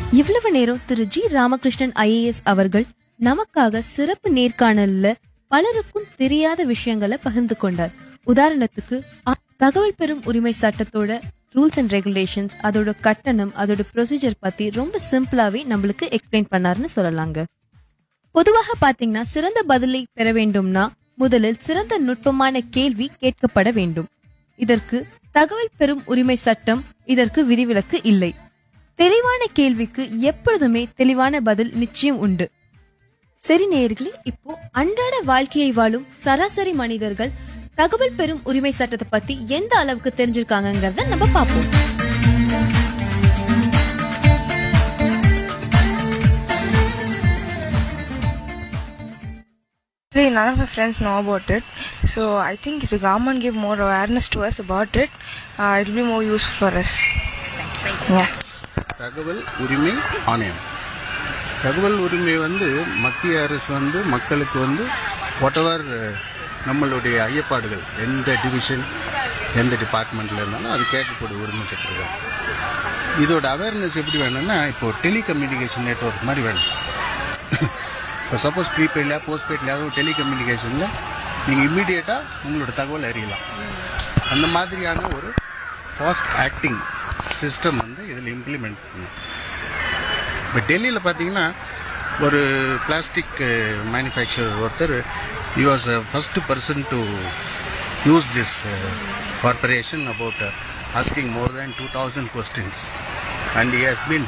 இவ்வளவு நேரம் திரு G Ramakrishnan IAS அவர்கள் நமக்காக சிறப்பு நேர்காணல்ல பலருக்கும் தெரியாத விஷயங்களை பகிர்ந்து கொண்டார் உதாரணத்துக்கு அ- தகவல் பெறும் உரிமை சட்டத்தோட ரூல்ஸ் அண்ட் ரெகுலேஷன்ஸ் அதோட கட்டணம் அதோட ப்ரொசீஜர் பத்தி ரொம்ப சிம்பிளாவே நம்மளுக்கு எக்ஸ்பிளைன் பண்ணாருன்னு சொல்லலாங்க பொதுவாக பாத்தீங்கன்னா சிறந்த பதிலை பெற வேண்டும்னா முதலில் சிறந்த நுட்பமான கேள்வி கேட்கப்பட வேண்டும் இதற்கு தகவல் பெறும் உரிமை சட்டம் இதற்கு விதிவிலக்கு இல்லை தெளிவான கேள்விக்கு எப்பொழுதுமே தெளிவான பதில் நிச்சயம் உண்டு சரி நேயர்களே இப்போ அன்றாட வாழ்க்கையை வாழும் சராசரி மனிதர்கள் தகவல் பெறும் உரிமை சட்டத்தை பத்தி எந்த அளவுக்கு தெரிஞ்சிருக்காங்கங்கறத நம்ம பார்ப்போம் Actually, none of my friends know about it. So I think if the government give more awareness to us about it, uh, it will be more useful for us. Yeah. தகவல் உரிமை ஆணையம் தகவல் உரிமை வந்து மத்திய அரசு வந்து மக்களுக்கு வந்து whatever நம்மளுடைய ஐயப்பாடுகள் எந்த டிவிஷன் எந்த டிபார்ட்மெண்ட்ல இருந்தாலும் அது கேட்கக்கூடிய உரிமை பெற்றிருக்காங்க இதோட அவேர்னஸ் எப்படி வேணும்னா இப்போ டெலிகம்யூனிகேஷன் நெட்வொர்க் மாதிரி வேணும் இப்போ சப்போஸ் ப்ரீபெய்டில் போஸ்ட்பெய்டில் டெலிகம்யூனிகேஷனில் நீங்கள் இம்மீடியட்டாக உங்களோட தகவல் அறியலாம் அந்த மாதிரியான ஒரு ஃபாஸ்ட் ஆக்டிங் சிஸ்டம் வந்து இதில் இம்ப்ளிமெண்ட் பண்ணும் இப்போ டெல்லியில் பார்த்தீங்கன்னா ஒரு பிளாஸ்டிக் மேனுஃபேக்சரர் ஒருத்தர் he was the first person to use this uh, corporation about uh, asking more than 2000 questions and he has been